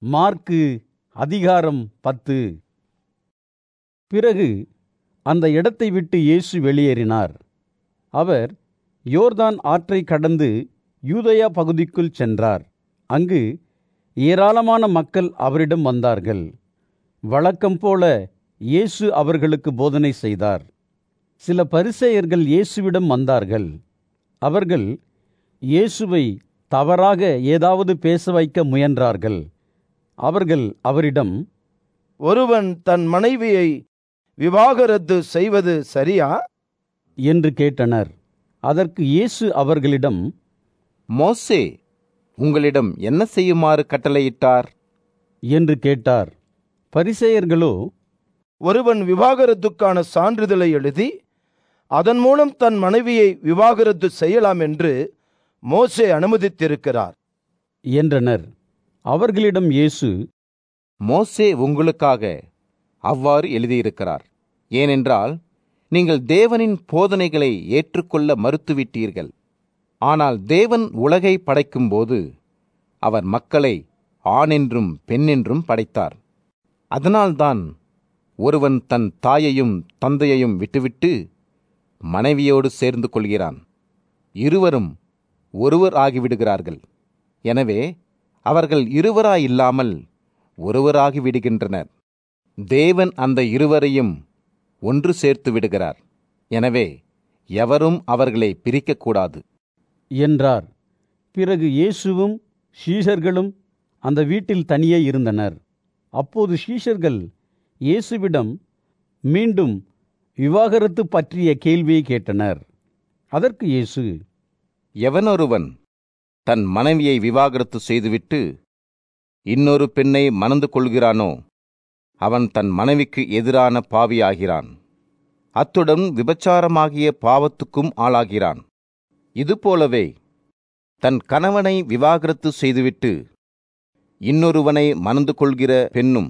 mark அதிகாரம் பத்து பிறகு அந்த இடத்தை விட்டு இயேசு வெளியேறினார் அவர் யோர்தான் ஆற்றை கடந்து யூதயா பகுதிக்குள் சென்றார் அங்கு ஏராளமான மக்கள் அவரிடம் வந்தார்கள் வழக்கம் போல இயேசு அவர்களுக்கு போதனை செய்தார் சில பரிசேயர்கள் இயேசுவிடம் வந்தார்கள் அவர்கள் இயேசுவை தவறாக ஏதாவது பேச வைக்க முயன்றார்கள் அவர்கள் அவரிடம் ஒருவன் தன் மனைவியை விவாகரத்து செய்வது சரியா என்று கேட்டனர் அதற்கு இயேசு அவர்களிடம் மோசே உங்களிடம் என்ன செய்யுமாறு கட்டளையிட்டார் என்று கேட்டார் பரிசேயர்களோ ஒருவன் விவாகரத்துக்கான சான்றிதழை எழுதி அதன் மூலம் தன் மனைவியை விவாகரத்து செய்யலாம் என்று மோசே அனுமதித்திருக்கிறார் என்றனர் அவர்களிடம் இயேசு மோசே உங்களுக்காக அவ்வாறு எழுதியிருக்கிறார் ஏனென்றால் நீங்கள் தேவனின் போதனைகளை ஏற்றுக்கொள்ள மறுத்துவிட்டீர்கள் ஆனால் தேவன் உலகை படைக்கும்போது அவர் மக்களை ஆணென்றும் பெண்ணென்றும் படைத்தார் அதனால்தான் ஒருவன் தன் தாயையும் தந்தையையும் விட்டுவிட்டு மனைவியோடு சேர்ந்து கொள்கிறான் இருவரும் ஒருவர் ஆகிவிடுகிறார்கள் எனவே அவர்கள் இருவராயில்லாமல் ஒருவராகி விடுகின்றனர் தேவன் அந்த இருவரையும் ஒன்று சேர்த்து விடுகிறார் எனவே எவரும் அவர்களை பிரிக்கக்கூடாது என்றார் பிறகு இயேசுவும் ஷீஷர்களும் அந்த வீட்டில் தனியே இருந்தனர் அப்போது ஷீஷர்கள் இயேசுவிடம் மீண்டும் விவாகரத்து பற்றிய கேள்வியை கேட்டனர் அதற்கு இயேசு எவனொருவன் தன் மனைவியை விவாகரத்து செய்துவிட்டு இன்னொரு பெண்ணை மணந்து கொள்கிறானோ அவன் தன் மனைவிக்கு எதிரான பாவியாகிறான் அத்துடன் விபச்சாரமாகிய பாவத்துக்கும் ஆளாகிறான் இதுபோலவே தன் கணவனை விவாகரத்து செய்துவிட்டு இன்னொருவனை மணந்து கொள்கிற பெண்ணும்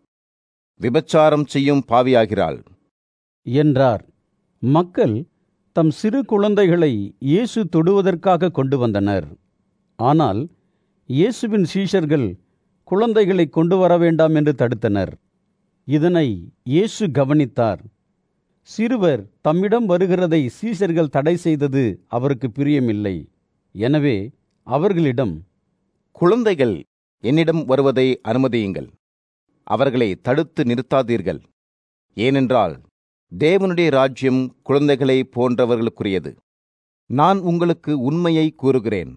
விபச்சாரம் செய்யும் பாவியாகிறாள் என்றார் மக்கள் தம் சிறு குழந்தைகளை இயேசு தொடுவதற்காக கொண்டு வந்தனர் ஆனால் இயேசுவின் சீஷர்கள் குழந்தைகளை கொண்டு வர வேண்டாம் என்று தடுத்தனர் இதனை இயேசு கவனித்தார் சிறுவர் தம்மிடம் வருகிறதை சீஷர்கள் தடை செய்தது அவருக்கு பிரியமில்லை எனவே அவர்களிடம் குழந்தைகள் என்னிடம் வருவதை அனுமதியுங்கள் அவர்களை தடுத்து நிறுத்தாதீர்கள் ஏனென்றால் தேவனுடைய ராஜ்யம் குழந்தைகளை போன்றவர்களுக்குரியது நான் உங்களுக்கு உண்மையை கூறுகிறேன்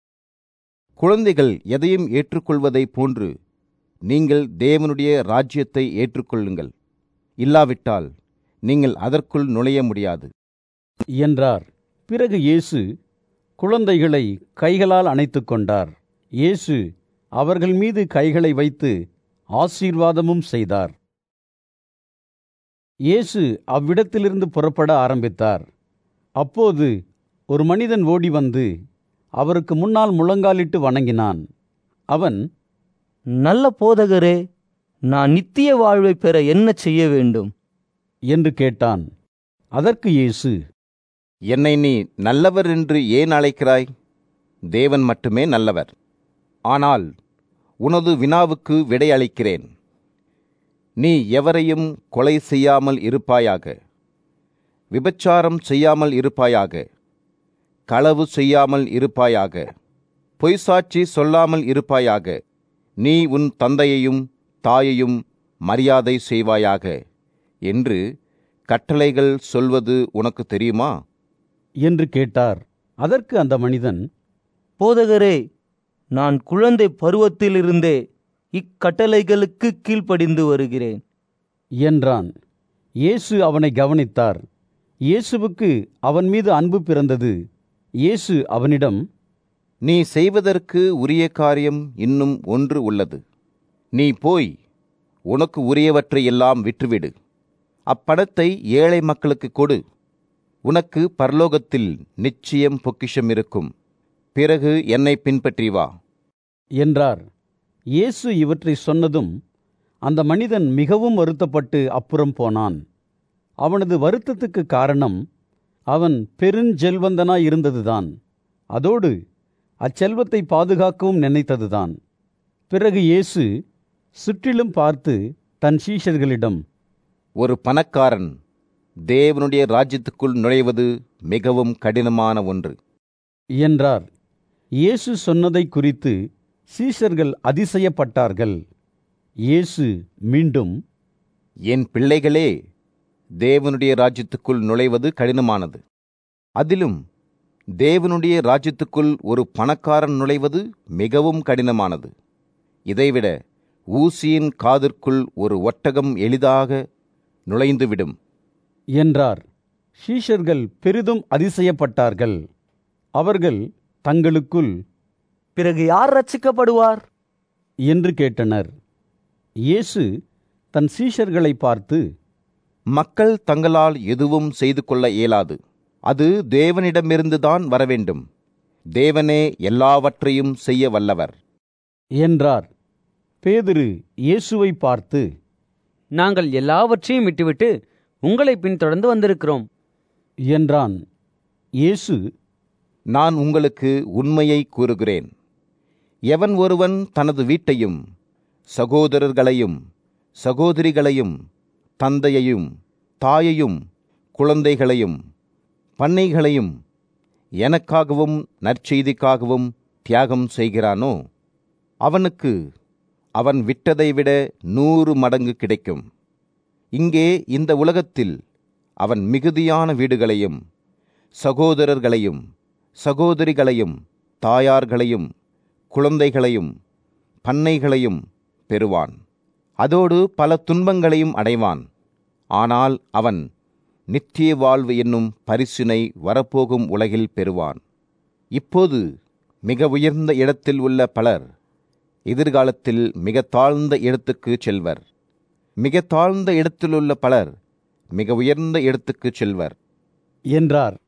குழந்தைகள் எதையும் ஏற்றுக்கொள்வதைப் போன்று நீங்கள் தேவனுடைய ராஜ்யத்தை ஏற்றுக்கொள்ளுங்கள் இல்லாவிட்டால் நீங்கள் அதற்குள் நுழைய முடியாது என்றார் பிறகு இயேசு குழந்தைகளை கைகளால் அணைத்துக் கொண்டார் இயேசு அவர்கள் மீது கைகளை வைத்து ஆசீர்வாதமும் செய்தார் இயேசு அவ்விடத்திலிருந்து புறப்பட ஆரம்பித்தார் அப்போது ஒரு மனிதன் ஓடி வந்து அவருக்கு முன்னால் முழங்காலிட்டு வணங்கினான் அவன் நல்ல போதகரே நான் நித்திய வாழ்வை பெற என்ன செய்ய வேண்டும் என்று கேட்டான் அதற்கு இயேசு என்னை நீ நல்லவர் என்று ஏன் அழைக்கிறாய் தேவன் மட்டுமே நல்லவர் ஆனால் உனது வினாவுக்கு விடையளிக்கிறேன் நீ எவரையும் கொலை செய்யாமல் இருப்பாயாக விபச்சாரம் செய்யாமல் இருப்பாயாக களவு செய்யாமல் இருப்பாயாக பொய்சாட்சி சொல்லாமல் இருப்பாயாக நீ உன் தந்தையையும் தாயையும் மரியாதை செய்வாயாக என்று கட்டளைகள் சொல்வது உனக்கு தெரியுமா என்று கேட்டார் அதற்கு அந்த மனிதன் போதகரே நான் குழந்தை பருவத்திலிருந்தே இக்கட்டளைகளுக்கு கீழ்ப்படிந்து வருகிறேன் என்றான் இயேசு அவனை கவனித்தார் இயேசுவுக்கு அவன் மீது அன்பு பிறந்தது இயேசு அவனிடம் நீ செய்வதற்கு உரிய காரியம் இன்னும் ஒன்று உள்ளது நீ போய் உனக்கு உரியவற்றையெல்லாம் விற்றுவிடு அப்பணத்தை ஏழை மக்களுக்கு கொடு உனக்கு பரலோகத்தில் நிச்சயம் பொக்கிஷம் இருக்கும் பிறகு என்னை பின்பற்றி வா என்றார் இயேசு இவற்றை சொன்னதும் அந்த மனிதன் மிகவும் வருத்தப்பட்டு அப்புறம் போனான் அவனது வருத்தத்துக்கு காரணம் அவன் பெருஞ்செல்வந்தனாய் இருந்ததுதான் அதோடு அச்செல்வத்தை பாதுகாக்கவும் நினைத்ததுதான் பிறகு இயேசு சுற்றிலும் பார்த்து தன் சீஷர்களிடம் ஒரு பணக்காரன் தேவனுடைய ராஜ்யத்துக்குள் நுழைவது மிகவும் கடினமான ஒன்று என்றார் இயேசு சொன்னதை குறித்து சீஷர்கள் அதிசயப்பட்டார்கள் இயேசு மீண்டும் என் பிள்ளைகளே தேவனுடைய ராஜ்யத்துக்குள் நுழைவது கடினமானது அதிலும் தேவனுடைய ராஜ்யத்துக்குள் ஒரு பணக்காரன் நுழைவது மிகவும் கடினமானது இதைவிட ஊசியின் காதிற்குள் ஒரு ஒட்டகம் எளிதாக நுழைந்துவிடும் என்றார் சீஷர்கள் பெரிதும் அதிசயப்பட்டார்கள் அவர்கள் தங்களுக்குள் பிறகு யார் ரட்சிக்கப்படுவார் என்று கேட்டனர் இயேசு தன் சீஷர்களை பார்த்து மக்கள் தங்களால் எதுவும் செய்து கொள்ள இயலாது அது தேவனிடமிருந்துதான் வரவேண்டும் தேவனே எல்லாவற்றையும் செய்ய வல்லவர் என்றார் பேதுரு இயேசுவை பார்த்து நாங்கள் எல்லாவற்றையும் விட்டுவிட்டு உங்களை பின்தொடர்ந்து வந்திருக்கிறோம் என்றான் இயேசு நான் உங்களுக்கு உண்மையை கூறுகிறேன் எவன் ஒருவன் தனது வீட்டையும் சகோதரர்களையும் சகோதரிகளையும் தந்தையையும் தாயையும் குழந்தைகளையும் பண்ணைகளையும் எனக்காகவும் நற்செய்திக்காகவும் தியாகம் செய்கிறானோ அவனுக்கு அவன் விட்டதை விட நூறு மடங்கு கிடைக்கும் இங்கே இந்த உலகத்தில் அவன் மிகுதியான வீடுகளையும் சகோதரர்களையும் சகோதரிகளையும் தாயார்களையும் குழந்தைகளையும் பண்ணைகளையும் பெறுவான் அதோடு பல துன்பங்களையும் அடைவான் ஆனால் அவன் நித்திய வாழ்வு என்னும் பரிசினை வரப்போகும் உலகில் பெறுவான் இப்போது மிக உயர்ந்த இடத்தில் உள்ள பலர் எதிர்காலத்தில் மிக தாழ்ந்த இடத்துக்கு செல்வர் மிக தாழ்ந்த இடத்திலுள்ள பலர் மிக உயர்ந்த இடத்துக்கு செல்வர் என்றார்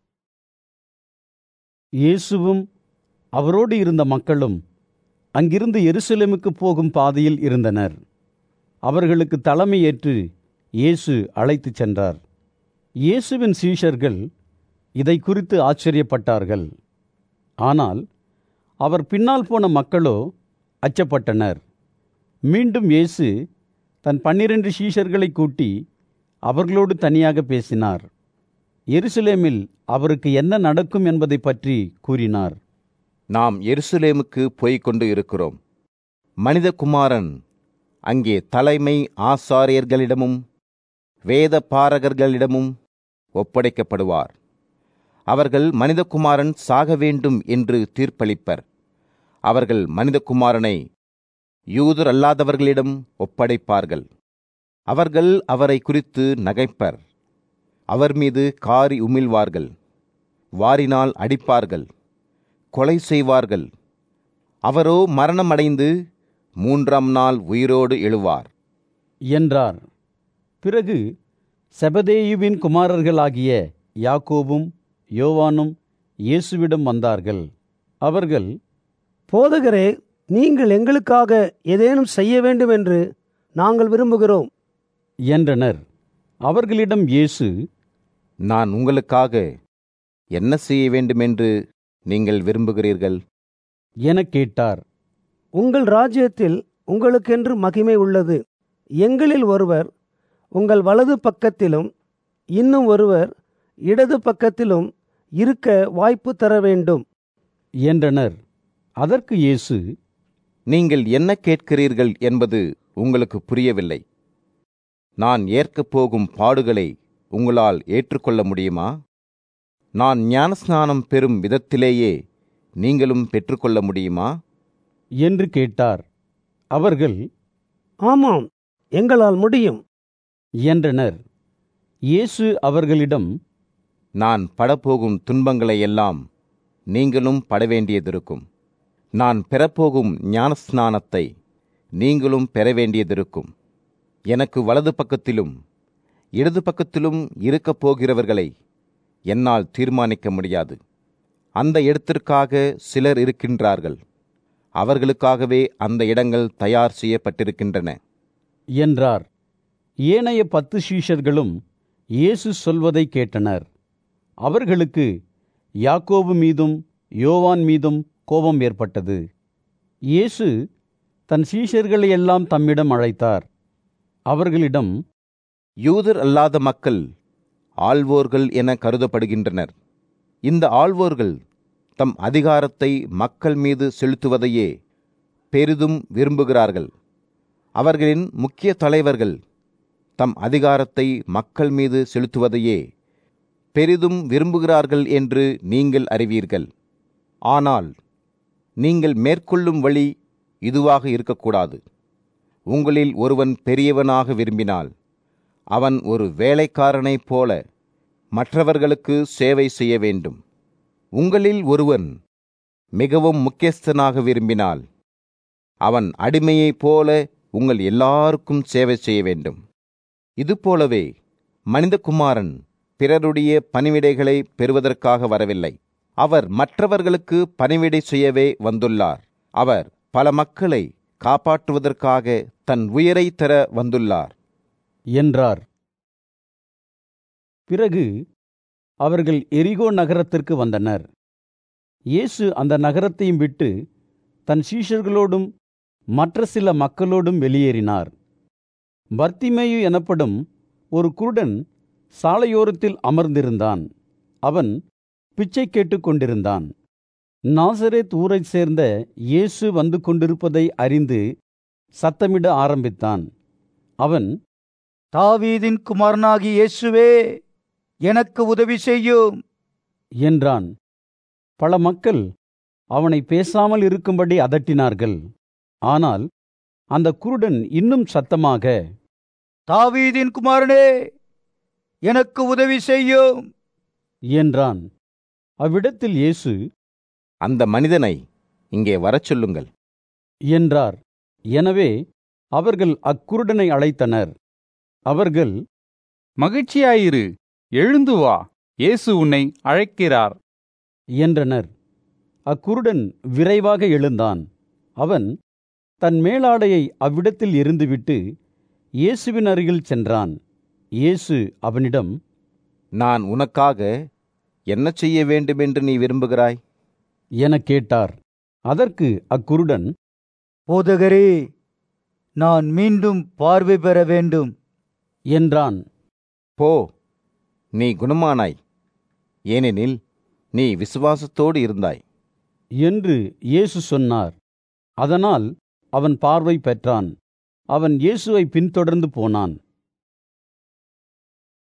இயேசுவும் அவரோடு இருந்த மக்களும் அங்கிருந்து எருசலேமுக்கு போகும் பாதையில் இருந்தனர் அவர்களுக்கு தலைமையேற்று இயேசு அழைத்துச் சென்றார் இயேசுவின் சீஷர்கள் இதை குறித்து ஆச்சரியப்பட்டார்கள் ஆனால் அவர் பின்னால் போன மக்களோ அச்சப்பட்டனர் மீண்டும் இயேசு தன் பன்னிரண்டு சீஷர்களை கூட்டி அவர்களோடு தனியாக பேசினார் எருசலேமில் அவருக்கு என்ன நடக்கும் என்பதை பற்றி கூறினார் நாம் எருசலேமுக்கு போய்க் கொண்டு இருக்கிறோம் மனிதகுமாரன் அங்கே தலைமை ஆசாரியர்களிடமும் வேத பாரகர்களிடமும் ஒப்படைக்கப்படுவார் அவர்கள் மனிதகுமாரன் சாக வேண்டும் என்று தீர்ப்பளிப்பர் அவர்கள் மனிதகுமாரனை யூதர் அல்லாதவர்களிடம் ஒப்படைப்பார்கள் அவர்கள் அவரை குறித்து நகைப்பர் அவர் மீது காரி உமிழ்வார்கள் வாரினால் அடிப்பார்கள் கொலை செய்வார்கள் அவரோ மரணமடைந்து மூன்றாம் நாள் உயிரோடு எழுவார் என்றார் பிறகு செபதேயுவின் குமாரர்களாகிய யாக்கோபும் யோவானும் இயேசுவிடம் வந்தார்கள் அவர்கள் போதகரே நீங்கள் எங்களுக்காக ஏதேனும் செய்ய வேண்டும் என்று நாங்கள் விரும்புகிறோம் என்றனர் அவர்களிடம் இயேசு நான் உங்களுக்காக என்ன செய்ய வேண்டுமென்று நீங்கள் விரும்புகிறீர்கள் எனக் கேட்டார் உங்கள் ராஜ்யத்தில் உங்களுக்கென்று மகிமை உள்ளது எங்களில் ஒருவர் உங்கள் வலது பக்கத்திலும் இன்னும் ஒருவர் இடது பக்கத்திலும் இருக்க வாய்ப்பு தர வேண்டும் என்றனர் அதற்கு இயேசு நீங்கள் என்ன கேட்கிறீர்கள் என்பது உங்களுக்கு புரியவில்லை நான் ஏற்கப் போகும் பாடுகளை உங்களால் ஏற்றுக்கொள்ள முடியுமா நான் ஞானஸ்நானம் பெறும் விதத்திலேயே நீங்களும் பெற்றுக்கொள்ள முடியுமா என்று கேட்டார் அவர்கள் ஆமாம் எங்களால் முடியும் என்றனர் இயேசு அவர்களிடம் நான் படப்போகும் துன்பங்களை எல்லாம் நீங்களும் படவேண்டியதிருக்கும் நான் பெறப்போகும் ஞானஸ்நானத்தை நீங்களும் பெற வேண்டியதிருக்கும் எனக்கு வலது பக்கத்திலும் இடது பக்கத்திலும் இருக்கப் போகிறவர்களை என்னால் தீர்மானிக்க முடியாது அந்த இடத்திற்காக சிலர் இருக்கின்றார்கள் அவர்களுக்காகவே அந்த இடங்கள் தயார் செய்யப்பட்டிருக்கின்றன என்றார் ஏனைய பத்து சீஷர்களும் இயேசு சொல்வதை கேட்டனர் அவர்களுக்கு யாக்கோபு மீதும் யோவான் மீதும் கோபம் ஏற்பட்டது இயேசு தன் சீஷர்களை எல்லாம் தம்மிடம் அழைத்தார் அவர்களிடம் யூதர் அல்லாத மக்கள் ஆள்வோர்கள் என கருதப்படுகின்றனர் இந்த ஆள்வோர்கள் தம் அதிகாரத்தை மக்கள் மீது செலுத்துவதையே பெரிதும் விரும்புகிறார்கள் அவர்களின் முக்கிய தலைவர்கள் தம் அதிகாரத்தை மக்கள் மீது செலுத்துவதையே பெரிதும் விரும்புகிறார்கள் என்று நீங்கள் அறிவீர்கள் ஆனால் நீங்கள் மேற்கொள்ளும் வழி இதுவாக இருக்கக்கூடாது உங்களில் ஒருவன் பெரியவனாக விரும்பினால் அவன் ஒரு வேலைக்காரனைப் போல மற்றவர்களுக்கு சேவை செய்ய வேண்டும் உங்களில் ஒருவன் மிகவும் முக்கியஸ்தனாக விரும்பினால் அவன் அடிமையைப் போல உங்கள் எல்லாருக்கும் சேவை செய்ய வேண்டும் இதுபோலவே மனிதகுமாரன் பிறருடைய பணிவிடைகளை பெறுவதற்காக வரவில்லை அவர் மற்றவர்களுக்கு பணிவிடை செய்யவே வந்துள்ளார் அவர் பல மக்களை காப்பாற்றுவதற்காக தன் உயிரை தர வந்துள்ளார் என்றார் பிறகு அவர்கள் எரிகோ நகரத்திற்கு வந்தனர் இயேசு அந்த நகரத்தையும் விட்டு தன் சீஷர்களோடும் மற்ற சில மக்களோடும் வெளியேறினார் பர்த்திமேயு எனப்படும் ஒரு குருடன் சாலையோரத்தில் அமர்ந்திருந்தான் அவன் பிச்சை கேட்டுக் கொண்டிருந்தான் நாசரேத் ஊரைச் சேர்ந்த இயேசு வந்து கொண்டிருப்பதை அறிந்து சத்தமிட ஆரம்பித்தான் அவன் தாவீதின் குமாரனாகி இயேசுவே எனக்கு உதவி செய்யும் என்றான் பல மக்கள் அவனை பேசாமல் இருக்கும்படி அதட்டினார்கள் ஆனால் அந்த குருடன் இன்னும் சத்தமாக தாவீதின் குமாரனே எனக்கு உதவி செய்யும் என்றான் அவ்விடத்தில் இயேசு அந்த மனிதனை இங்கே வரச் சொல்லுங்கள் என்றார் எனவே அவர்கள் அக்குருடனை அழைத்தனர் அவர்கள் மகிழ்ச்சியாயிரு எழுந்து வா இயேசு உன்னை அழைக்கிறார் என்றனர் அக்குருடன் விரைவாக எழுந்தான் அவன் தன் மேலாடையை அவ்விடத்தில் எறிந்துவிட்டு இயேசுவின் அருகில் சென்றான் இயேசு அவனிடம் நான் உனக்காக என்ன செய்ய வேண்டுமென்று நீ விரும்புகிறாய் எனக் கேட்டார் அதற்கு அக்குருடன் போதகரே நான் மீண்டும் பார்வை பெற வேண்டும் என்றான் போ நீ குணமானாய் ஏனெனில் நீ விசுவாசத்தோடு இருந்தாய் என்று இயேசு சொன்னார் அதனால் அவன் பார்வை பெற்றான் அவன் இயேசுவை பின்தொடர்ந்து போனான்